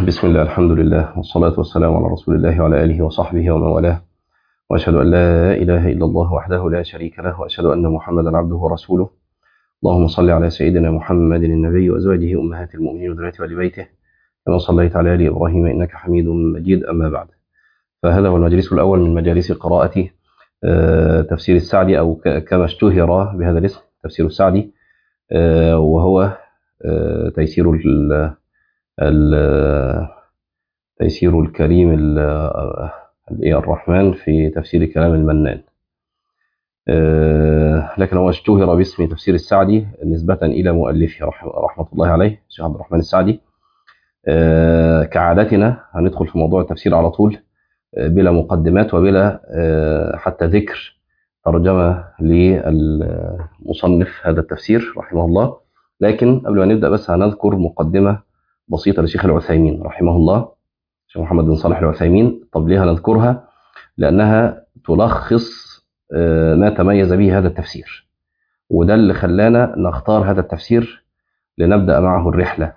بسم الله الحمد لله والصلاة والسلام على رسول الله وعلى آله وصحبه ومن والاه وأشهد أن لا إله إلا الله وحده لا شريك له وأشهد أن محمدا عبده ورسوله اللهم صل على سيدنا محمد النبي وأزواجه أمهات المؤمنين وذريته وآل بيته كما صليت على آل إبراهيم إنك حميد مجيد أما بعد فهذا هو المجلس الأول من مجالس قراءة آه، تفسير السعدي أو ك- كما اشتهر بهذا الاسم تفسير السعدي آه، وهو آه، تيسير ال- ال- تيسير الكريم ال- ال- الرحمن في تفسير كلام المنان آه، لكن هو اشتهر باسم تفسير السعدي نسبة إلى مؤلفه رح- رحمة الله عليه الشيخ عبد الرحمن السعدي آه، كعادتنا هندخل في موضوع التفسير على طول آه، بلا مقدمات وبلا آه، حتى ذكر ترجمة للمصنف هذا التفسير رحمه الله لكن قبل ما نبدأ بس هنذكر مقدمة بسيطة لشيخ العثيمين رحمه الله شيخ محمد بن صالح العثيمين طب ليه هنذكرها لأنها تلخص آه، ما تميز به هذا التفسير وده اللي خلانا نختار هذا التفسير لنبدأ معه الرحلة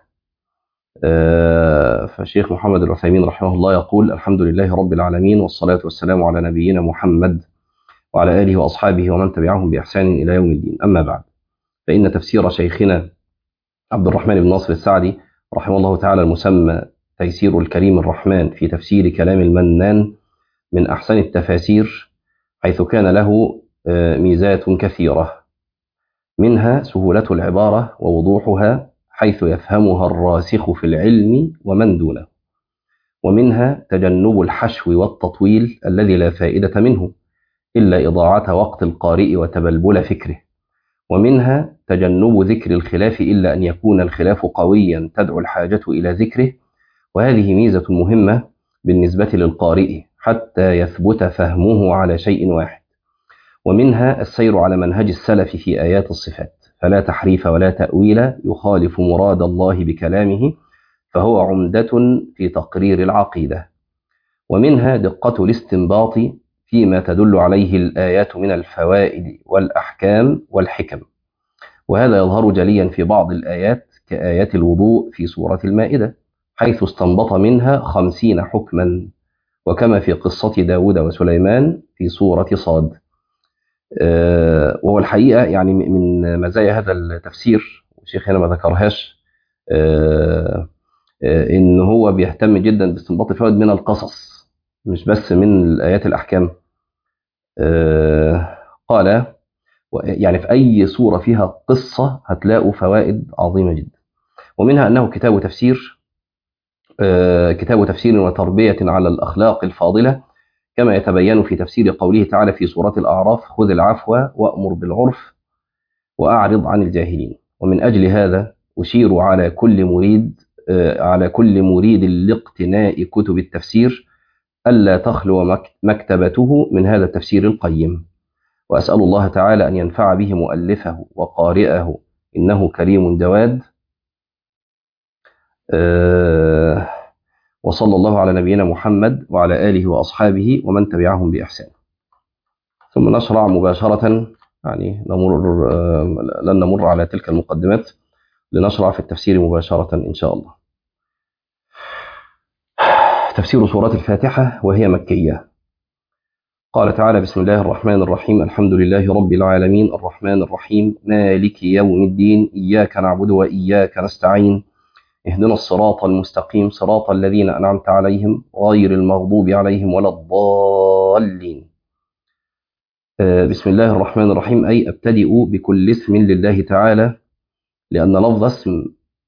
آه، فالشيخ محمد العثيمين رحمه الله يقول الحمد لله رب العالمين والصلاة والسلام على نبينا محمد وعلى آله وأصحابه ومن تبعهم بإحسان إلى يوم الدين أما بعد فإن تفسير شيخنا عبد الرحمن بن ناصر السعدي رحمه الله تعالى المسمى تيسير الكريم الرحمن في تفسير كلام المنان من أحسن التفاسير حيث كان له آه، ميزات كثيرة منها سهولة العبارة ووضوحها حيث يفهمها الراسخ في العلم ومن دونه ومنها تجنب الحشو والتطويل الذي لا فائدة منه إلا إضاعة وقت القارئ وتبلبل فكره ومنها تجنب ذكر الخلاف إلا أن يكون الخلاف قويا تدعو الحاجة إلى ذكره وهذه ميزة مهمة بالنسبة للقارئ حتى يثبت فهمه على شيء واحد ومنها السير على منهج السلف في آيات الصفات فلا تحريف ولا تأويل يخالف مراد الله بكلامه فهو عمدة في تقرير العقيدة ومنها دقة الاستنباط فيما تدل عليه الآيات من الفوائد والأحكام والحكم وهذا يظهر جليا في بعض الآيات كآيات الوضوء في سورة المائدة حيث استنبط منها خمسين حكما وكما في قصة داود وسليمان في سورة صاد آه، وهو الحقيقة يعني من مزايا هذا التفسير الشيخ هنا ما ذكرهاش آه، آه، إن هو بيهتم جدا باستنباط الفوائد من القصص مش بس من الآيات الأحكام آه، قال و- يعني في أي سورة فيها قصة هتلاقوا فوائد عظيمة جدا ومنها أنه كتاب تفسير آه، كتاب تفسير وتربية على الأخلاق الفاضلة كما يتبين في تفسير قوله تعالى في سورة الأعراف خذ العفو وأمر بالعرف وأعرض عن الجاهلين ومن أجل هذا أشير على كل مريد آه، على كل مريد لاقتناء كتب التفسير ألا تخلو مك- مكتبته من هذا التفسير القيم وأسأل الله تعالى أن ينفع به مؤلفه وقارئه إنه كريم جواد آه، وصلى الله على نبينا محمد وعلى آله وأصحابه ومن تبعهم بإحسان ثم نشرع مباشرة يعني نمر آه، لن نمر على تلك المقدمات لنشرع في التفسير مباشرة إن شاء الله تفسير سورة الفاتحة وهي مكية قال تعالى بسم الله الرحمن الرحيم الحمد لله رب العالمين الرحمن الرحيم مالك يوم الدين إياك نعبد وإياك نستعين اهدنا الصراط المستقيم صراط الذين أنعمت عليهم غير المغضوب عليهم ولا الضالين آه، بسم الله الرحمن الرحيم أي أبتدئ بكل اسم لله تعالى لأن لفظ اسم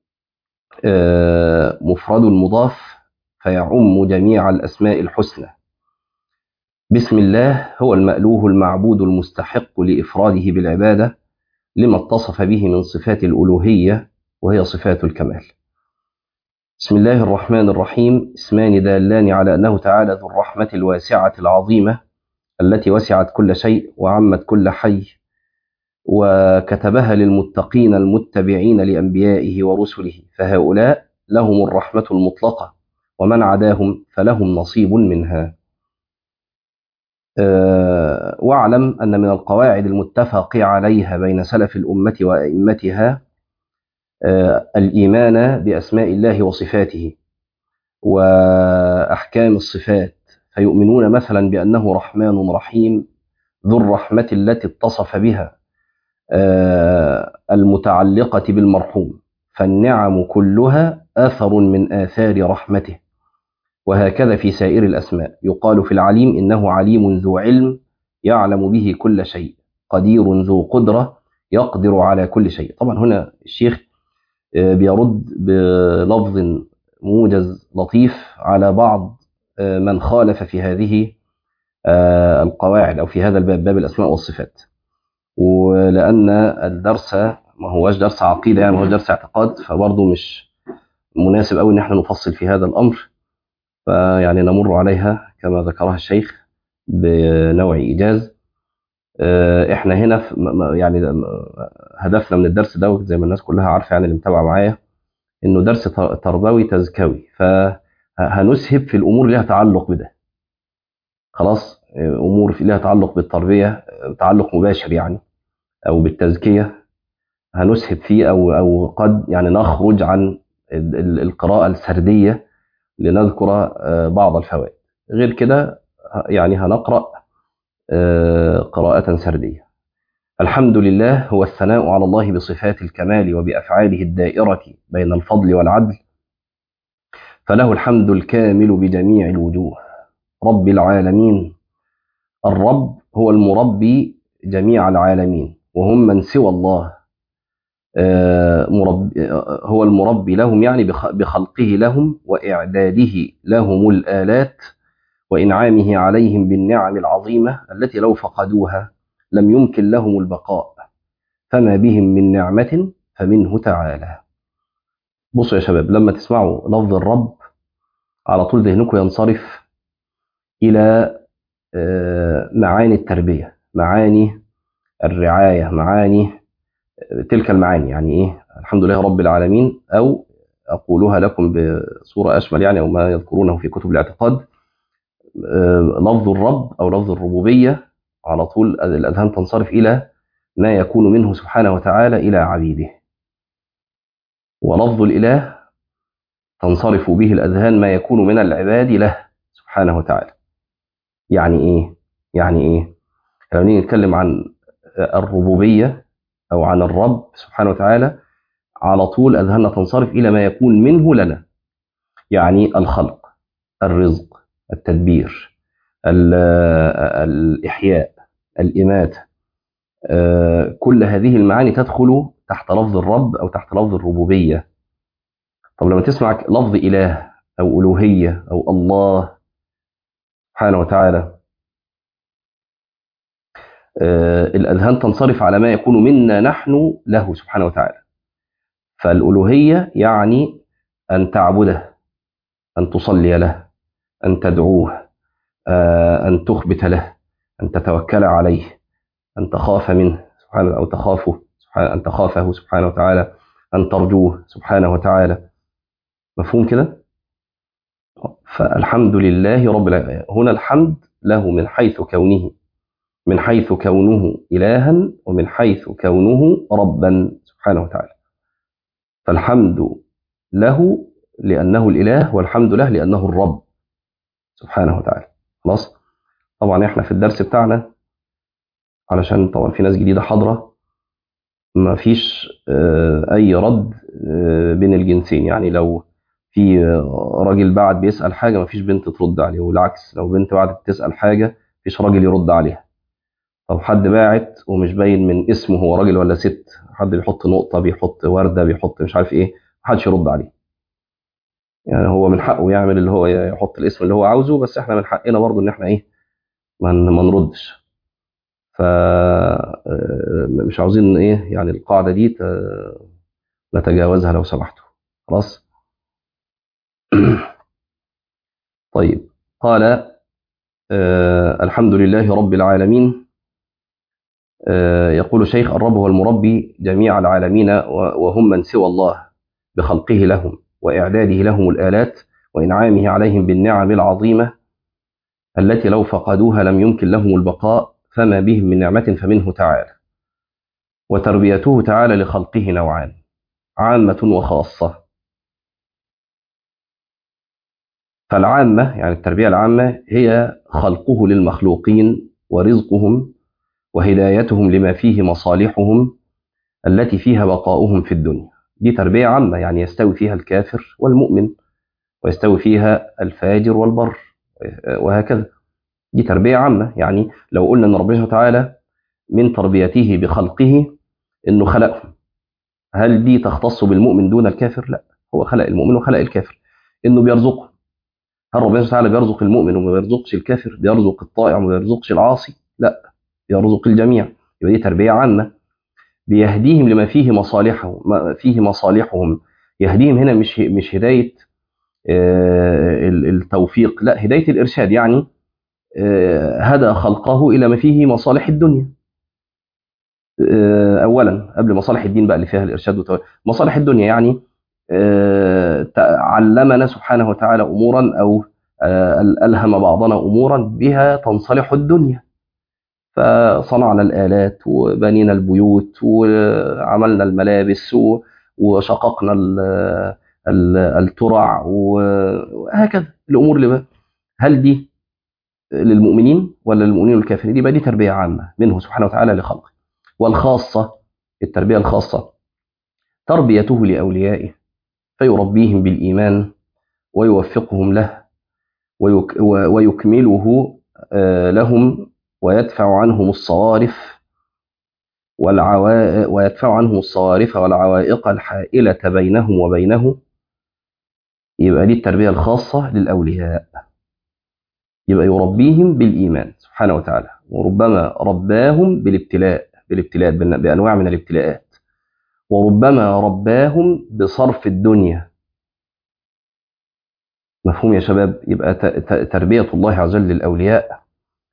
آه، مفرد مضاف فيعم جميع الأسماء الحسنى بسم الله هو المألوه المعبود المستحق لإفراده بالعبادة لما اتصف به من صفات الألوهية وهي صفات الكمال بسم الله الرحمن الرحيم اسمان دالان على أنه تعالى ذو الرحمة الواسعة العظيمة التي وسعت كل شيء وعمت كل حي وكتبها للمتقين المتبعين لأنبيائه ورسله فهؤلاء لهم الرحمة المطلقة ومن عداهم فلهم نصيب منها آه، واعلم أن من القواعد المتفق عليها بين سلف الأمة وأئمتها آه، الإيمان بأسماء الله وصفاته وأحكام الصفات فيؤمنون مثلا بأنه رحمن رحيم ذو الرحمة التي اتصف بها المتعلقة بالمرحوم فالنعم كلها أثر من آثار رحمته وهكذا في سائر الأسماء يقال في العليم إنه عليم ذو علم يعلم به كل شيء قدير ذو قدرة يقدر على كل شيء طبعا هنا الشيخ بيرد بلفظ موجز لطيف على بعض من خالف في هذه القواعد أو في هذا الباب باب الأسماء والصفات ولأن الدرس ما هوش درس عقيدة يعني ما هوش درس اعتقاد فبرضه مش مناسب قوي ان احنا نفصل في هذا الامر فيعني نمر عليها كما ذكرها الشيخ بنوع ايجاز احنا هنا في يعني هدفنا من الدرس ده زي ما الناس كلها عارفه يعني اللي متابعه معايا انه درس تربوي تزكوي فهنسهب في الامور اللي لها تعلق بده خلاص امور لها تعلق بالتربيه تعلق مباشر يعني او بالتزكيه هنسهب فيه او او قد يعني نخرج عن القراءه السرديه لنذكر بعض الفوائد غير كده يعني هنقرا قراءه سرديه الحمد لله هو الثناء على الله بصفات الكمال وبافعاله الدائره بين الفضل والعدل فله الحمد الكامل بجميع الوجوه رب العالمين الرب هو المربي جميع العالمين وهم من سوى الله مربي هو المربي لهم يعني بخلقه لهم وإعداده لهم الآلات وإنعامه عليهم بالنعم العظيمة التي لو فقدوها لم يمكن لهم البقاء فما بهم من نعمة فمنه تعالى بصوا يا شباب لما تسمعوا لفظ الرب على طول ذهنكم ينصرف إلى معاني التربية معاني الرعاية معاني تلك المعاني يعني إيه الحمد لله رب العالمين أو أقولها لكم بصورة أشمل يعني أو ما يذكرونه في كتب الاعتقاد لفظ الرب أو لفظ الربوبية على طول الأذهان تنصرف إلى ما يكون منه سبحانه وتعالى إلى عبيده ولفظ الإله تنصرف به الأذهان ما يكون من العباد له سبحانه وتعالى يعني إيه؟ يعني إيه؟ لو نيجي نتكلم عن الربوبية أو عن الرب سبحانه وتعالى على طول أذهاننا تنصرف إلى ما يكون منه لنا يعني الخلق الرزق التدبير الإحياء الإماتة كل هذه المعاني تدخل تحت لفظ الرب أو تحت لفظ الربوبية طب لما تسمع لفظ إله أو ألوهية أو الله سبحانه وتعالى الأذهان تنصرف على ما يكون منا نحن له سبحانه وتعالى فالألوهية يعني أن تعبده أن تصلي له أن تدعوه أن تخبت له أن تتوكل عليه أن تخاف منه سبحانه أو تخافه سبحانه أن تخافه سبحانه وتعالى أن ترجوه سبحانه وتعالى مفهوم كده؟ فالحمد لله رب العالمين هنا الحمد له من حيث كونه من حيث كونه إلها ومن حيث كونه ربا سبحانه وتعالى فالحمد له لأنه الإله والحمد له لأنه الرب سبحانه وتعالى خلاص طبعا احنا في الدرس بتاعنا علشان طبعا في ناس جديدة حاضرة ما فيش أي رد بين الجنسين يعني لو في راجل بعد بيسأل حاجة ما فيش بنت ترد عليه والعكس لو بنت بعد تسأل حاجة فيش راجل يرد عليها طب حد باعت ومش باين من اسمه هو راجل ولا ست حد بيحط نقطة بيحط وردة بيحط مش عارف ايه محدش يرد عليه يعني هو من حقه يعمل اللي هو يحط الاسم اللي هو عاوزه بس احنا من حقنا برضه ان احنا ايه ما نردش ف مش عاوزين ايه يعني القاعدة دي نتجاوزها لو سمحتوا خلاص طيب قال آه الحمد لله رب العالمين آه يقول الشيخ الرب هو المربي جميع العالمين وهم من سوى الله بخلقه لهم وإعداده لهم الآلات وإنعامه عليهم بالنعم العظيمة التي لو فقدوها لم يمكن لهم البقاء فما بهم من نعمة فمنه تعالى وتربيته تعالى لخلقه نوعان عامة وخاصة فالعامة يعني التربية العامة هي خلقه للمخلوقين ورزقهم وهدايتهم لما فيه مصالحهم التي فيها بقاؤهم في الدنيا دي تربية عامة يعني يستوي فيها الكافر والمؤمن ويستوي فيها الفاجر والبر وهكذا دي تربية عامة يعني لو قلنا أن ربنا تعالى من تربيته بخلقه أنه خلقهم هل دي تختص بالمؤمن دون الكافر؟ لا هو خلق المؤمن وخلق الكافر انه بيرزقه هل ربنا تعالى بيرزق المؤمن وما بيرزقش الكافر بيرزق الطائع وما بيرزقش العاصي لا يرزق الجميع يبقى دي تربيه عامه بيهديهم لما فيه مصالحه ما فيه مصالحهم يهديهم هنا مش مش هدايه التوفيق لا هدايه الارشاد يعني هدى خلقه الى ما فيه مصالح الدنيا اولا قبل مصالح الدين بقى اللي فيها الارشاد والتوفيق مصالح الدنيا يعني علمنا سبحانه وتعالى امورا او الهم بعضنا امورا بها تنصلح الدنيا فصنعنا الالات وبنينا البيوت وعملنا الملابس وشققنا الترع وهكذا الامور اللي هل دي للمؤمنين ولا للمؤمنين والكافرين يبقى دي تربيه عامه منه سبحانه وتعالى لخلقه والخاصه التربيه الخاصه تربيته لاوليائه فيربيهم بالإيمان ويوفقهم له ويك ويكمله لهم ويدفع عنهم الصوارف والعوائق ويدفع عنهم الصوارف والعوائق الحائلة بينهم وبينه يبقى دي التربية الخاصة للأولياء يبقى يربيهم بالإيمان سبحانه وتعالى وربما رباهم بالابتلاء بالابتلاء بأنواع من الابتلاءات وربما رباهم بصرف الدنيا مفهوم يا شباب يبقى تربية الله عز وجل للأولياء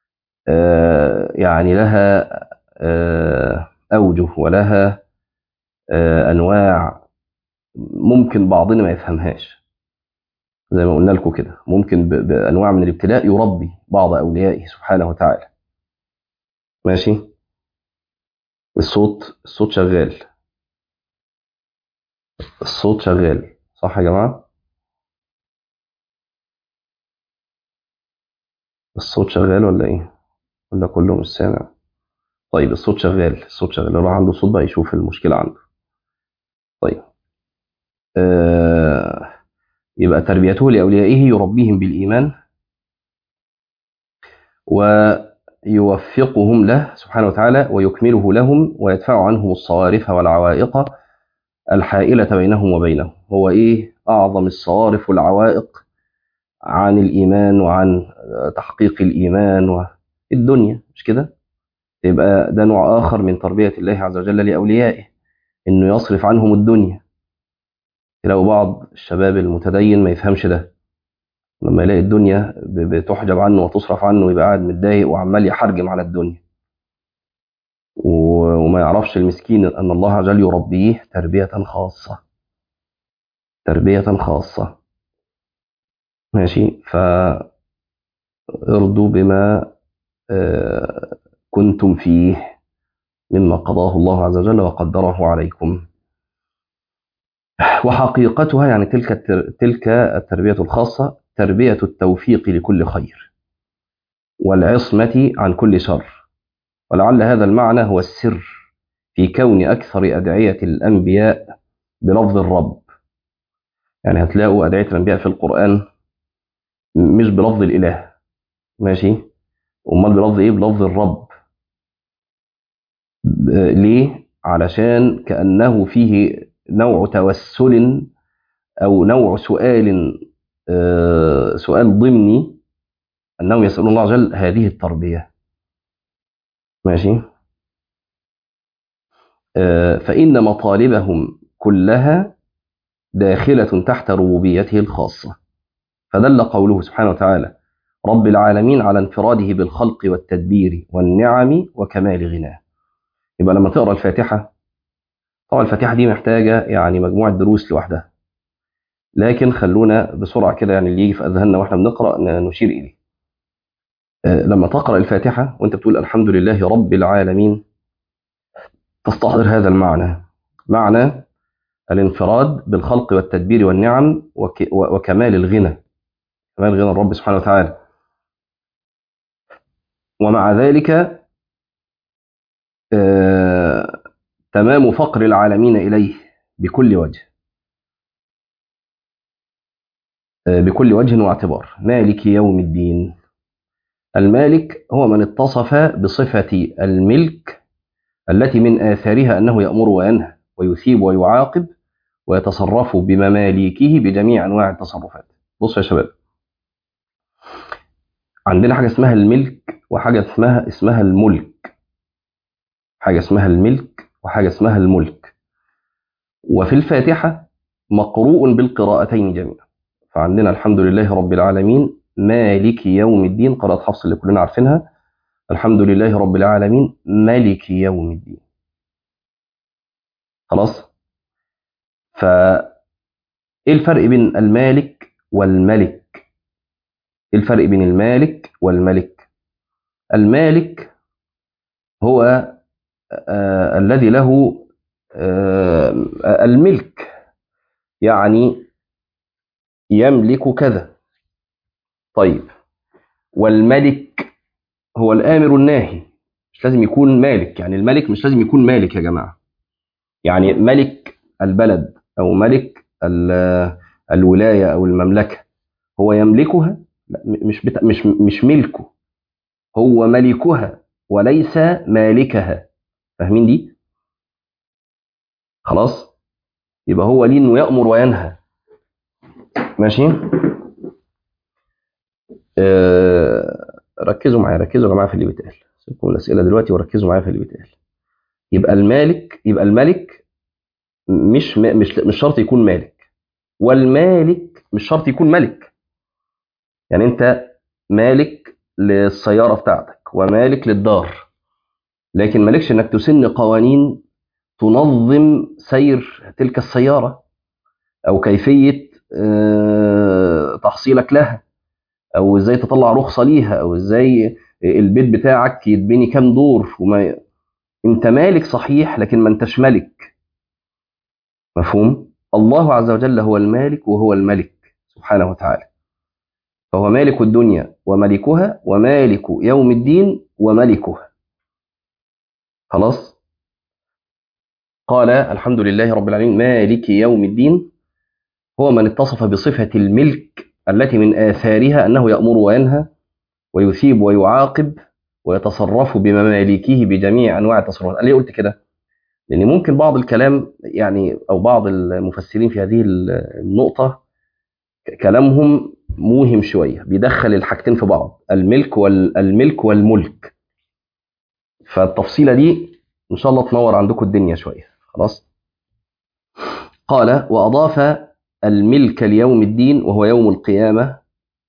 يعني لها أوجه ولها أنواع ممكن بعضنا ما يفهمهاش زي ما قلنا لكم كده ممكن بأنواع من الابتلاء يربي بعض أوليائه سبحانه وتعالى ماشي الصوت الصوت شغال الصوت شغال صح يا جماعة الصوت شغال ولا ايه ولا كله مش سامع طيب الصوت شغال الصوت شغال لو عنده صوت بقى يشوف المشكلة عنده طيب آه يبقى تربيته لأوليائه يربيهم بالإيمان ويوفقهم له سبحانه وتعالى ويكمله لهم ويدفع عنهم الصوارف والعوائق الحائلة بينهم وبينه هو إيه أعظم الصوارف والعوائق عن الإيمان وعن تحقيق الإيمان والدنيا مش كده يبقى ده نوع آخر من تربية الله عز وجل لأوليائه إنه يصرف عنهم الدنيا لو بعض الشباب المتدين ما يفهمش ده لما يلاقي الدنيا بتحجب عنه وتصرف عنه يبقى قاعد متضايق وعمال يحرجم على الدنيا وما يعرفش المسكين أن الله عز وجل يربيه تربية خاصة تربية خاصة ماشي فارضوا بما كنتم فيه مما قضاه الله عز وجل وقدره عليكم وحقيقتها يعني تلك تلك التربية الخاصة تربية التوفيق لكل خير والعصمة عن كل شر ولعل هذا المعنى هو السر في كون أكثر أدعية الأنبياء بلفظ الرب يعني هتلاقوا أدعية الأنبياء في القرآن مش بلفظ الإله ماشي أمال بلفظ إيه بلفظ الرب ليه علشان كأنه فيه نوع توسل أو نوع سؤال سؤال ضمني أنهم يسألون الله عز وجل هذه التربية ماشي فإن مطالبهم كلها داخلة تحت ربوبيته الخاصة فدل قوله سبحانه وتعالى رب العالمين على انفراده بالخلق والتدبير والنعم وكمال غناه يبقى لما تقرأ الفاتحة طبعا الفاتحة دي محتاجة يعني مجموعة دروس لوحدها لكن خلونا بسرعة كده يعني اللي يجي في أذهاننا وإحنا بنقرأ نشير إليه لما تقرأ الفاتحة وأنت بتقول الحمد لله رب العالمين تستحضر هذا المعنى معنى الانفراد بالخلق والتدبير والنعم وكمال الغنى كمال غنى الرب سبحانه وتعالى ومع ذلك آه تمام فقر العالمين إليه بكل وجه آه بكل وجه واعتبار مالك يوم الدين المالك هو من اتصف بصفة الملك التي من آثارها أنه يأمر وينهى ويثيب ويعاقب ويتصرف بمماليكه بجميع أنواع التصرفات بصوا يا شباب عندنا حاجة اسمها الملك وحاجة اسمها اسمها الملك حاجة اسمها الملك وحاجة اسمها الملك وفي الفاتحة مقروء بالقراءتين جميعا فعندنا الحمد لله رب العالمين مالك يوم الدين قراءة حفص اللي كلنا عارفينها الحمد لله رب العالمين مالك يوم الدين خلاص ف ايه الفرق بين المالك والملك ايه الفرق بين المالك والملك المالك هو آه الذي له آه الملك يعني يملك كذا طيب والملك هو الآمر الناهي مش لازم يكون مالك يعني الملك مش لازم يكون مالك يا جماعة يعني ملك البلد أو ملك الولاية أو المملكة هو يملكها لا مش بتا... مش مش ملكه هو ملكها وليس مالكها فاهمين دي خلاص يبقى هو ليه انه يأمر وينهى ماشي آه... ركزوا معايا ركزوا يا جماعه في اللي بيتقال سيبكم الاسئله دلوقتي وركزوا معايا في اللي بيتقال يبقى المالك يبقى الملك مش مش مش شرط يكون مالك والمالك مش شرط يكون ملك يعني انت مالك للسياره بتاعتك ومالك للدار لكن مالكش انك تسن قوانين تنظم سير تلك السياره او كيفيه تحصيلك لها او ازاي تطلع رخصه ليها او ازاي البيت بتاعك يتبني كام دور وما انت مالك صحيح لكن ما انتش ملك مفهوم الله عز وجل هو المالك وهو الملك سبحانه وتعالى فهو مالك الدنيا وملكها ومالك يوم الدين وملكها خلاص قال الحمد لله رب العالمين مالك يوم الدين هو من اتصف بصفة الملك التي من آثارها أنه يأمر وينهى ويثيب ويعاقب ويتصرف بمماليكه بجميع أنواع التصرفات أنا ليه قلت كده؟ لأن ممكن بعض الكلام يعني أو بعض المفسرين في هذه النقطة كلامهم موهم شوية بيدخل الحاجتين في بعض الملك والملك والملك فالتفصيلة دي إن شاء الله تنور عندكم الدنيا شوية خلاص قال وأضاف الملك ليوم الدين وهو يوم القيامة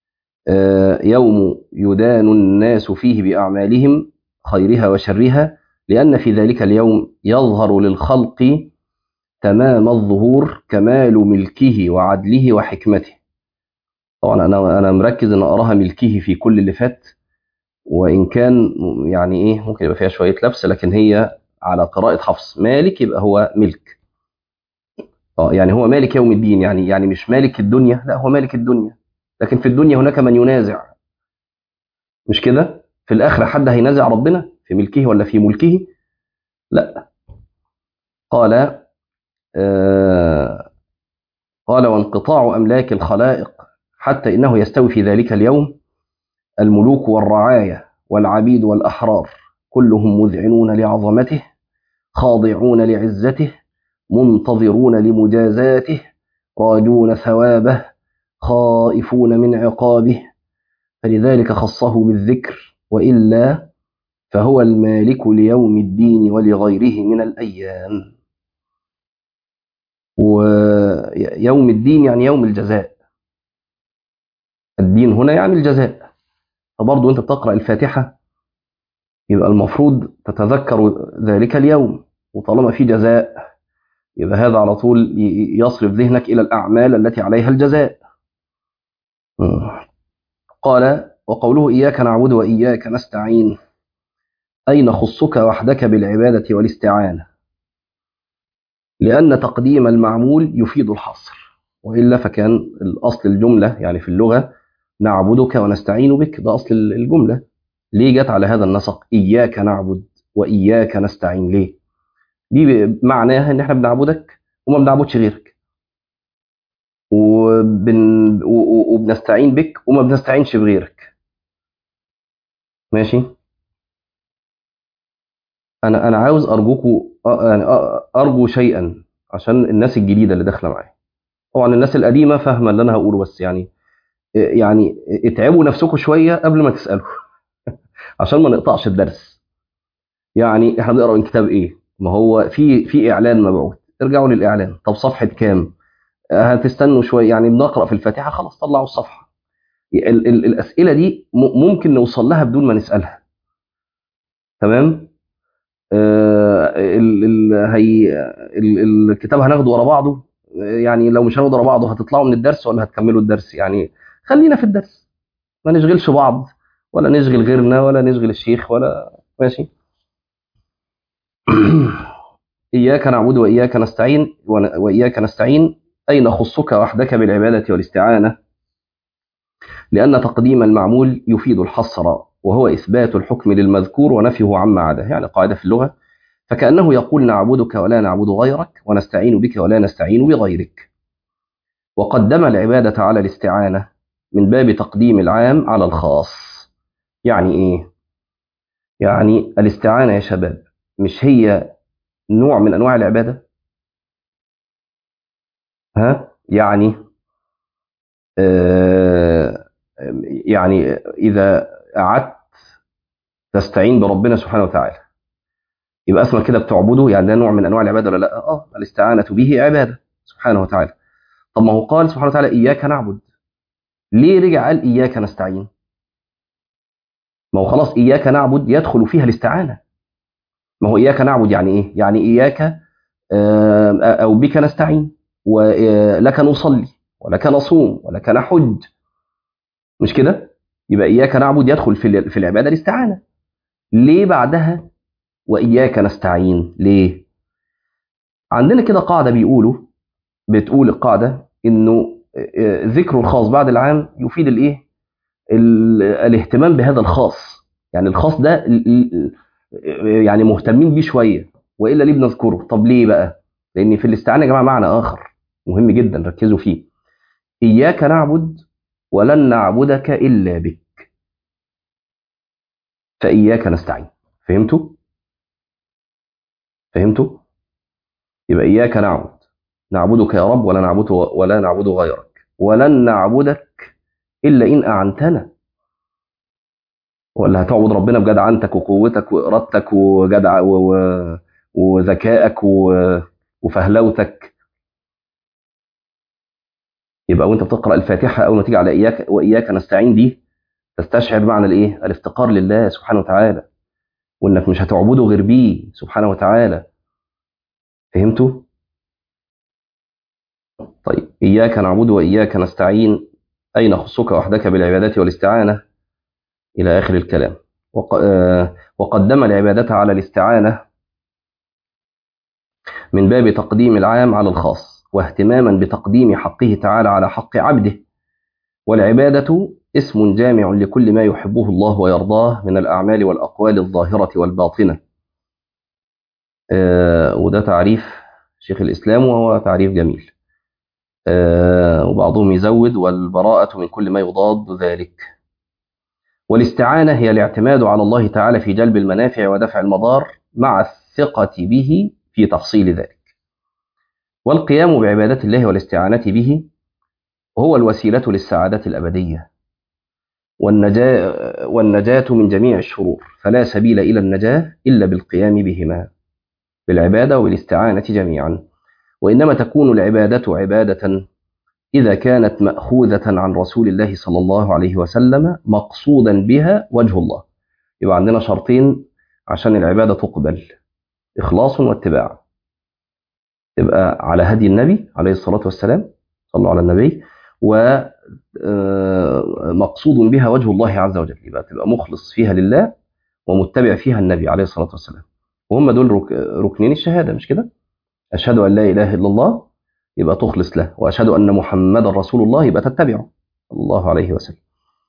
يوم يدان الناس فيه بأعمالهم خيرها وشرها لأن في ذلك اليوم يظهر للخلق تمام الظهور كمال ملكه وعدله وحكمته طبعا أنا أنا مركز إن أراها ملكه في كل اللي فات وإن كان يعني إيه ممكن يبقى فيها شوية لبس لكن هي على قراءة حفص مالك يبقى هو ملك اه يعني هو مالك يوم الدين يعني يعني مش مالك الدنيا لا هو مالك الدنيا لكن في الدنيا هناك من ينازع مش كده في الآخرة حد هينازع ربنا في ملكه ولا في ملكه لا قال آه قال وانقطاع أملاك الخلائق حتى إنه يستوي في ذلك اليوم الملوك والرعاية والعبيد والأحرار كلهم مذعنون لعظمته خاضعون لعزته منتظرون لمجازاته راجون ثوابه خائفون من عقابه فلذلك خصه بالذكر وإلا فهو المالك ليوم الدين ولغيره من الأيام ويوم الدين يعني يوم الجزاء الدين هنا يعني الجزاء فبرضه أنت بتقرأ الفاتحة يبقى المفروض تتذكر ذلك اليوم وطالما في جزاء يبقى هذا على طول يصرف ذهنك إلى الأعمال التي عليها الجزاء قال وقوله إياك نعبد وإياك نستعين أي نخصك وحدك بالعبادة والاستعانة لأن تقديم المعمول يفيد الحصر وإلا فكان الأصل الجملة يعني في اللغة نعبدك ونستعين بك ده أصل الجملة ليه جت على هذا النسق إياك نعبد وإياك نستعين ليه دي معناها إن إحنا بنعبدك وما بنعبدش غيرك وبن... وبنستعين بك وما بنستعينش بغيرك ماشي انا انا عاوز ارجوكوا يعني ارجو شيئا عشان الناس الجديده اللي داخله معايا طبعا الناس القديمه فاهمه اللي انا هقوله بس يعني يعني اتعبوا نفسكم شويه قبل ما تسالوا عشان ما نقطعش الدرس يعني احنا بنقرا من كتاب ايه ما هو في في اعلان مبعوث ارجعوا للاعلان طب صفحه كام هتستنوا شويه يعني بنقرا في الفاتحه خلاص طلعوا الصفحه ال ال الاسئله دي ممكن نوصل لها بدون ما نسالها تمام آه ال ال هي ال الكتاب هناخده ورا بعضه يعني لو مش هناخده ورا بعضه هتطلعوا من الدرس ولا هتكملوا الدرس يعني خلينا في الدرس ما نشغلش بعض ولا نشغل غيرنا ولا نشغل الشيخ ولا ماشي إياك نعبد وإياك نستعين وإياك نستعين أي نخصك وحدك بالعبادة والاستعانة لأن تقديم المعمول يفيد الحصر وهو إثبات الحكم للمذكور ونفيه عما عداه يعني قاعدة في اللغة فكأنه يقول نعبدك ولا نعبد غيرك ونستعين بك ولا نستعين بغيرك وقدم العبادة على الاستعانة من باب تقديم العام على الخاص يعني إيه؟ يعني الاستعانة يا شباب مش هي نوع من أنواع العبادة ها يعني آه يعني إذا قعدت تستعين بربنا سبحانه وتعالى يبقى اسمك كده بتعبده يعني ده نوع من انواع العباده ولا لا؟ اه الاستعانه به عباده سبحانه وتعالى. طب ما هو قال سبحانه وتعالى اياك نعبد. ليه رجع قال اياك نستعين؟ ما هو خلاص اياك نعبد يدخل فيها الاستعانه. ما هو اياك نعبد يعني ايه؟ يعني اياك او بك نستعين ولك نصلي ولك نصوم ولك نحج. مش كده؟ يبقى اياك نعبد يدخل في في العباده الاستعانه. ليه بعدها وإياك نستعين ليه؟ عندنا كده قاعدة بيقولوا بتقول القاعدة إنه ذكر الخاص بعد العام يفيد الإيه؟ الاهتمام بهذا الخاص يعني الخاص ده يعني مهتمين بيه شوية وإلا ليه بنذكره؟ طب ليه بقى؟ لأن في الاستعانة يا جماعة معنى آخر مهم جدا ركزوا فيه إياك نعبد ولن نعبدك إلا بك فإياك نستعين فهمتوا؟ فهمتوا؟ يبقى إياك نعبد نعبدك يا رب ولا نعبد ولا نعبد غيرك ولن نعبدك إلا إن أعنتنا ولا هتعبد ربنا بجدعنتك وقوتك وإرادتك وجدع و... وذكائك و... وفهلوتك يبقى وانت بتقرأ الفاتحة أول ما تيجي على إياك وإياك نستعين دي تستشعر معنى الإيه؟ الافتقار لله سبحانه وتعالى وانك مش هتعبده غير بيه سبحانه وتعالى فهمتوا طيب اياك نعبد واياك نستعين اي نخصك وحدك بالعباده والاستعانه الى اخر الكلام وقدم العباده على الاستعانه من باب تقديم العام على الخاص واهتماما بتقديم حقه تعالى على حق عبده والعباده اسم جامع لكل ما يحبه الله ويرضاه من الأعمال والأقوال الظاهرة والباطنة آه وده تعريف شيخ الإسلام وهو تعريف جميل آه وبعضهم يزود والبراءة من كل ما يضاد ذلك والاستعانة هي الاعتماد على الله تعالى في جلب المنافع ودفع المضار مع الثقة به في تحصيل ذلك والقيام بعبادة الله والاستعانة به هو الوسيلة للسعادة الأبدية والنجاة, والنجاة من جميع الشرور فلا سبيل إلى النجاة إلا بالقيام بهما بالعبادة والاستعانة جميعا وإنما تكون العبادة عبادة إذا كانت مأخوذة عن رسول الله صلى الله عليه وسلم مقصودا بها وجه الله يبقى عندنا شرطين عشان العبادة تقبل إخلاص واتباع تبقى على هدي النبي عليه الصلاة والسلام صلوا على النبي ومقصود بها وجه الله عز وجل يبقى تبقى مخلص فيها لله ومتبع فيها النبي عليه الصلاة والسلام وهم دول رك... ركنين الشهادة مش كده أشهد أن لا إله إلا الله يبقى تخلص له وأشهد أن محمد رسول الله يبقى تتبعه صلى الله عليه وسلم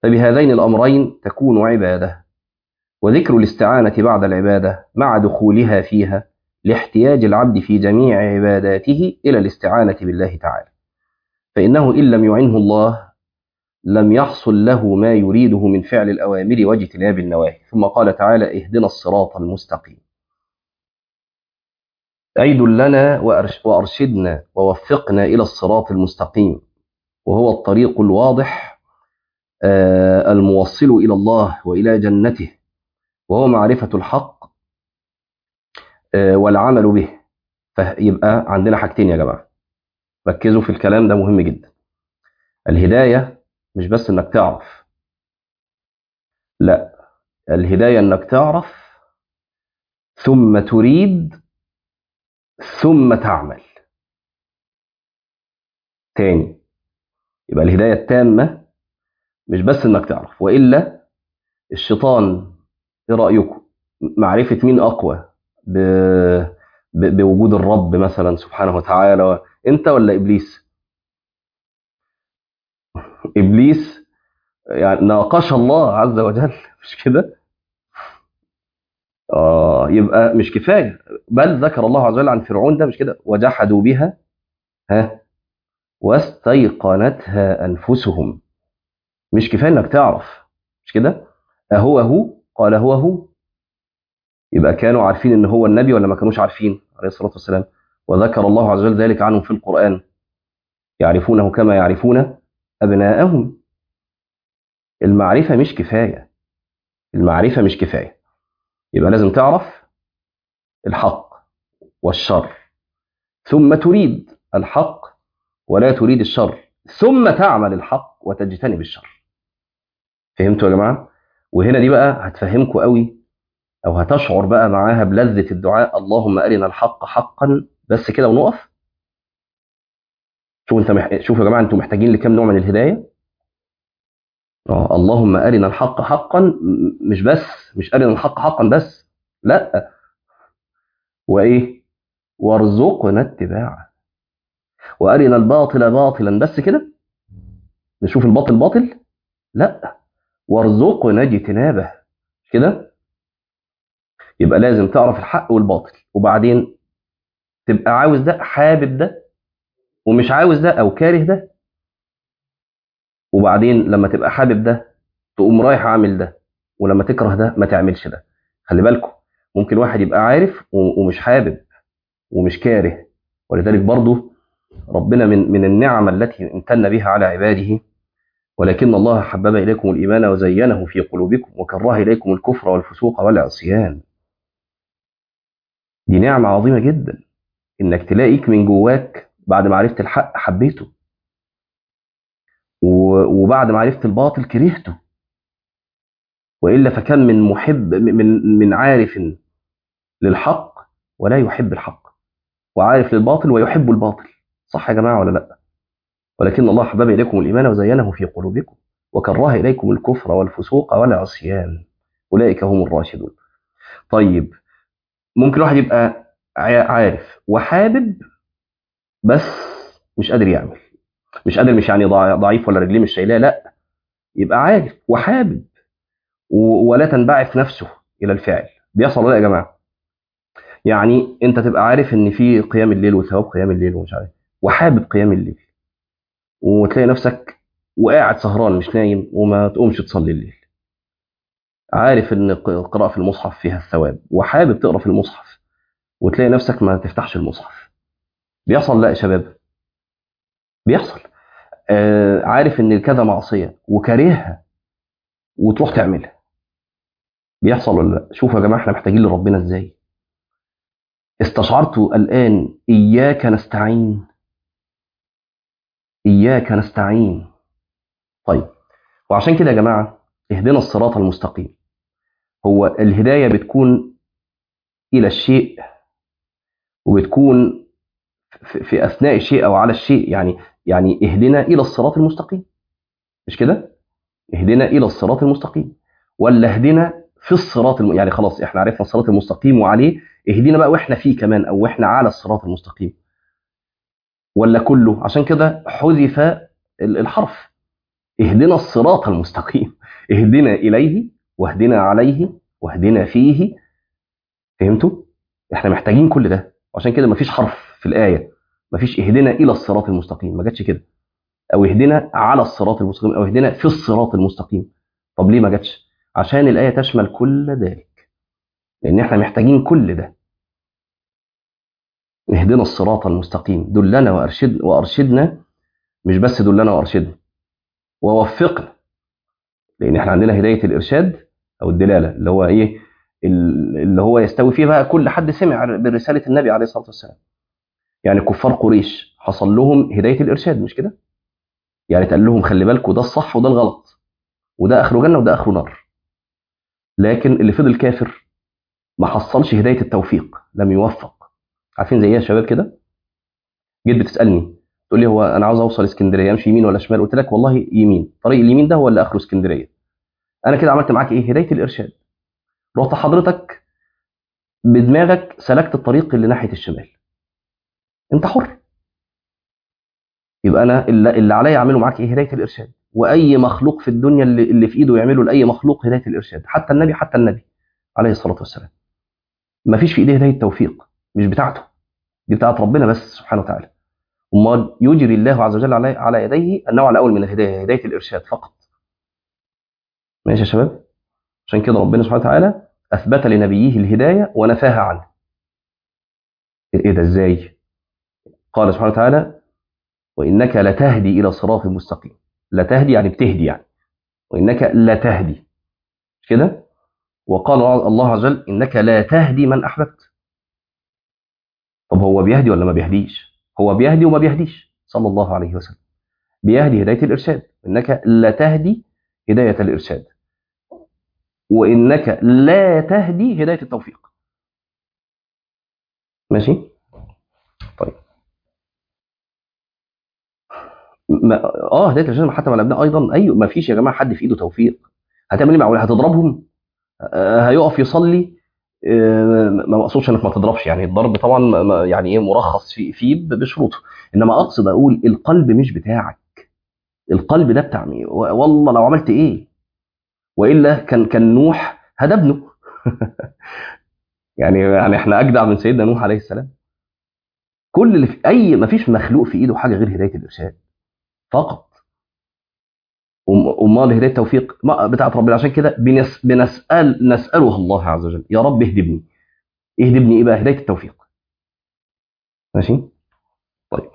فبهذين الأمرين تكون عبادة وذكر الاستعانة بعد العبادة مع دخولها فيها لاحتياج العبد في جميع عباداته إلى الاستعانة بالله تعالى فإنه إن لم يعنه الله لم يحصل له ما يريده من فعل الأوامر واجتناب النواهي ثم قال تعالى اهدنا الصراط المستقيم أيد لنا وأرشدنا ووفقنا إلى الصراط المستقيم وهو الطريق الواضح الموصل إلى الله وإلى جنته وهو معرفة الحق والعمل به فيبقى عندنا حاجتين يا جماعة ركزوا في الكلام ده مهم جدا الهداية مش بس انك تعرف لا الهداية انك تعرف ثم تريد ثم تعمل تاني يبقى الهداية التامة مش بس انك تعرف وإلا الشيطان ايه رأيكم معرفة مين أقوى ب... ب... بوجود الرب مثلا سبحانه وتعالى انت ولا إبليس إبليس يعني ناقش الله عز وجل مش كده آه يبقى مش كفاية بل ذكر الله عز وجل عن فرعون ده مش كده وجحدوا بها ها واستيقنتها أنفسهم مش كفاية انك تعرف مش كده أهو هو قال هو هو يبقى كانوا عارفين ان هو النبي ولا ما كانوش عارفين عليه الصلاة والسلام وذكر الله عز وجل ذلك عنهم في القرآن يعرفونه كما يعرفون أبناءهم المعرفة مش كفاية المعرفة مش كفاية يبقى لازم تعرف الحق والشر ثم تريد الحق ولا تريد الشر ثم تعمل الحق وتجتنب الشر فهمتوا يا جماعة وهنا دي بقى هتفهمكم قوي او هتشعر بقى معاها بلذة الدعاء اللهم أرنا الحق حقا بس كده ونقف شوف انت مح... شوف يا جماعه انتوا محتاجين لكام نوع من الهدايه اه اللهم ارنا الحق حقا مش بس مش ارنا الحق حقا بس لا وايه وارزقنا اتباعه وارنا الباطل باطلا بس كده نشوف الباطل باطل لا وارزقنا اجتنابه كده يبقى لازم تعرف الحق والباطل وبعدين تبقى عاوز ده حابب ده ومش عاوز ده او كاره ده وبعدين لما تبقى حابب ده تقوم رايح عامل ده ولما تكره ده ما تعملش ده خلي بالكم ممكن واحد يبقى عارف ومش حابب ومش كاره ولذلك برضه ربنا من من النعم التي امتن بها على عباده ولكن الله حبب اليكم الايمان وزينه في قلوبكم وكره اليكم الكفر والفسوق والعصيان دي نعمه عظيمه جدا انك تلاقيك من جواك بعد ما عرفت الحق حبيته وبعد ما عرفت الباطل كرهته والا فكان من محب من من عارف للحق ولا يحب الحق وعارف للباطل ويحب الباطل صح يا جماعه ولا لا ولكن الله حبب اليكم الايمان وزينه في قلوبكم وكره اليكم الكفر والفسوق والعصيان اولئك هم الراشدون طيب ممكن واحد يبقى عارف وحابب بس مش قادر يعمل مش قادر مش يعني ضعيف ولا رجليه مش شايلاه لا يبقى عارف وحابب ولا تنبعث نفسه الى الفعل بيحصل ولا يا جماعه يعني انت تبقى عارف ان في قيام الليل وثواب قيام الليل ومش عارف وحابب قيام الليل وتلاقي نفسك وقاعد سهران مش نايم وما تقومش تصلي الليل عارف ان القراءه في المصحف فيها الثواب وحابب تقرا في المصحف وتلاقي نفسك ما تفتحش المصحف بيحصل لا يا شباب بيحصل آه عارف ان كذا معصيه وكارهها وتروح تعملها بيحصل ولا لا شوفوا يا جماعه احنا محتاجين لربنا ازاي استشعرت الان اياك نستعين اياك نستعين طيب وعشان كده يا جماعه اهدنا الصراط المستقيم هو الهدايه بتكون الى الشيء وبتكون في اثناء الشيء او على الشيء يعني يعني اهدنا الى الصراط المستقيم مش كده اهدنا الى الصراط المستقيم ولا اهدنا في الصراط الم... يعني خلاص احنا عرفنا الصراط المستقيم وعليه اهدينا بقى واحنا فيه كمان او واحنا على الصراط المستقيم ولا كله عشان كده حذف الحرف اهدنا الصراط المستقيم اهدنا اليه واهدنا عليه واهدنا فيه فهمتوا احنا محتاجين كل ده عشان كده مفيش حرف في الايه مفيش اهدنا الى الصراط المستقيم ما جاتش كده او اهدنا على الصراط المستقيم او اهدنا في الصراط المستقيم طب ليه ما جاتش عشان الايه تشمل كل ذلك لان احنا محتاجين كل ده اهدنا الصراط المستقيم دلنا وارشد وارشدنا مش بس دلنا وارشدنا ووفقنا لان احنا عندنا هدايه الارشاد او الدلاله اللي هو ايه اللي هو يستوي فيه بقى كل حد سمع برساله النبي عليه الصلاه والسلام يعني كفار قريش حصل لهم هدايه الارشاد مش كده يعني اتقال لهم خلي بالكم ده الصح وده الغلط وده اخره جنه وده اخره نار لكن اللي فضل كافر ما حصلش هدايه التوفيق لم يوفق عارفين زي ايه يا شباب كده جيت بتسالني تقول لي هو انا عاوز اوصل اسكندريه امشي يمين ولا شمال قلت لك والله يمين طريق اليمين ده هو اللي اخره اسكندريه انا كده عملت معاك ايه هدايه الارشاد رحت حضرتك بدماغك سلكت الطريق اللي ناحيه الشمال انت حر يبقى انا اللي, اللي عليا اعمله معاك ايه هدايه الارشاد واي مخلوق في الدنيا اللي, اللي في ايده يعمله لاي مخلوق هدايه الارشاد حتى النبي حتى النبي عليه الصلاه والسلام ما فيش في ايديه هدايه التوفيق مش بتاعته دي بتاعت ربنا بس سبحانه وتعالى امال يجري الله عز وجل على على يديه النوع الاول من الهدايه هدايه الارشاد فقط ماشي يا شباب عشان كده ربنا سبحانه وتعالى اثبت لنبيه الهدايه ونفاها عنه ايه ده ازاي قال سبحانه وتعالى وانك لتهدي الى صراط مستقيم لتهدي يعني بتهدي يعني وانك لتهدي مش كده وقال الله عز وجل انك لا تهدي من احببت طب هو بيهدي ولا ما بيهديش هو بيهدي وما بيهديش صلى الله عليه وسلم بيهدي هدايه الارشاد انك لا تهدي هدايه الارشاد وانك لا تهدي هدايه التوفيق ماشي طيب ما اه هدايه الارشاد حتى مع الابناء ايضا ايوه ما فيش يا جماعه حد في ايده توفيق هتعمل ايه مع اولاد هتضربهم آه هيقف يصلي آه ما اقصدش انك ما تضربش يعني الضرب طبعا يعني ايه مرخص فيه في بشروطه انما اقصد اقول القلب مش بتاعك القلب ده بتاع مين والله لو عملت ايه والا كان كان نوح هدى ابنه يعني يعني احنا اجدع من سيدنا نوح عليه السلام كل اللي في اي ما فيش مخلوق في ايده حاجه غير هدايه الارشاد فقط امال هدايه التوفيق بتاعت ربنا عشان كده بنس بنسال نساله الله عز وجل يا رب اهدي ابني اهدي ابني ايه بقى هدايه التوفيق ماشي طيب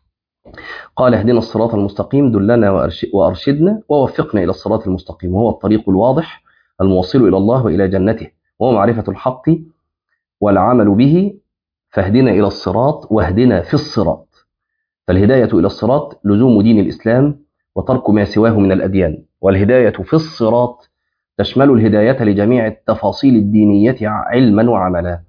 قال اهدنا الصراط المستقيم دلنا وارشدنا ووفقنا الى الصراط المستقيم وهو الطريق الواضح الموصل الى الله والى جنته وهو معرفه الحق والعمل به فاهدنا الى الصراط واهدنا في الصراط فالهدايه الى الصراط لزوم دين الاسلام وترك ما سواه من الاديان والهدايه في الصراط تشمل الهدايه لجميع التفاصيل الدينيه علما وعملا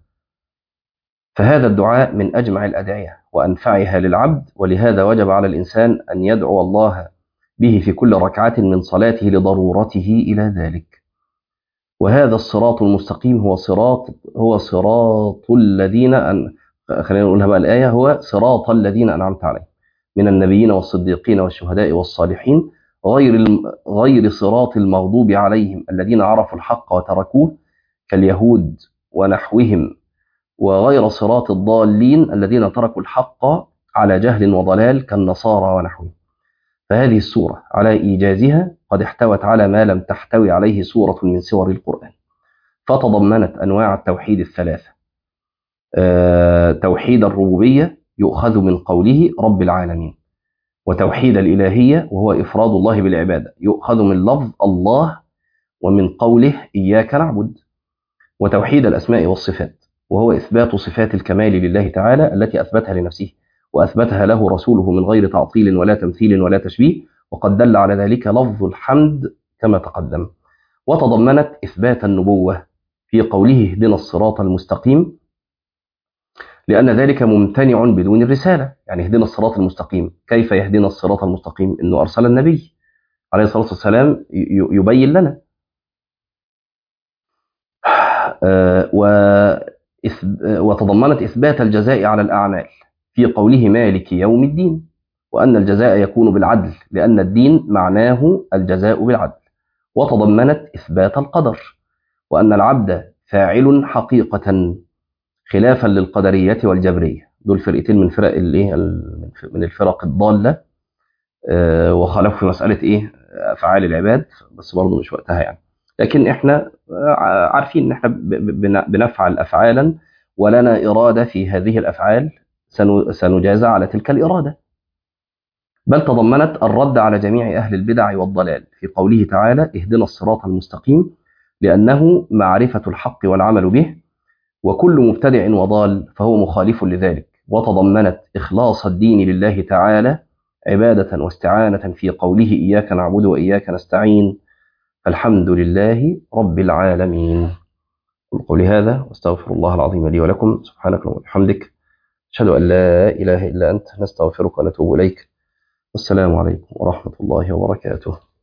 فهذا الدعاء من اجمع الادعيه وانفعها للعبد ولهذا وجب على الانسان ان يدعو الله به في كل ركعه من صلاته لضرورته الى ذلك وهذا الصراط المستقيم هو صراط هو صراط الذين أن خلينا نقولها بقى الايه هو صراط الذين انعمت عليهم من النبيين والصديقين والشهداء والصالحين غير الم... غير صراط المغضوب عليهم الذين عرفوا الحق وتركوه كاليهود ونحوهم وغير صراط الضالين الذين تركوا الحق على جهل وضلال كالنصارى ونحوهم فهذه السورة على إيجازها قد احتوت على ما لم تحتوي عليه سورة من سور القرآن فتضمنت أنواع التوحيد الثلاثة أه توحيد الربوبية يؤخذ من قوله رب العالمين وتوحيد الإلهية وهو إفراد الله بالعبادة يؤخذ من لفظ الله ومن قوله إياك نعبد وتوحيد الأسماء والصفات وهو إثبات صفات الكمال لله تعالى التي أثبتها لنفسه وأثبتها له رسوله من غير تعطيل ولا تمثيل ولا تشبيه وقد دل على ذلك لفظ الحمد كما تقدم وتضمنت إثبات النبوة في قوله اهدنا الصراط المستقيم لأن ذلك ممتنع بدون الرسالة يعني اهدنا الصراط المستقيم كيف يهدنا الصراط المستقيم إنه أرسل النبي عليه الصلاة والسلام يبين لنا وتضمنت إثبات الجزاء على الأعمال في قوله مالك يوم الدين وأن الجزاء يكون بالعدل لأن الدين معناه الجزاء بالعدل وتضمنت إثبات القدر وأن العبد فاعل حقيقة خلافا للقدرية والجبرية دول فرقتين من فرق الايه من الفرق الضالة آه، وخالفوا في مسألة إيه أفعال العباد بس برضه مش وقتها يعني لكن إحنا آه، عارفين إن إحنا ب- ب- بن- بنفعل أفعالا ولنا إرادة في هذه الأفعال سن- سنجازى على تلك الإرادة بل تضمنت الرد على جميع أهل البدع والضلال في قوله تعالى اهدنا الصراط المستقيم لأنه معرفة الحق والعمل به وكل مبتدع وضال فهو مخالف لذلك وتضمنت إخلاص الدين لله تعالى عبادة واستعانة في قوله إياك نعبد وإياك نستعين فالحمد لله رب العالمين قل قولي هذا واستغفر الله العظيم لي ولكم سبحانك اللهم وبحمدك أشهد أن لا إله إلا أنت نستغفرك ونتوب إليك والسلام عليكم ورحمة الله وبركاته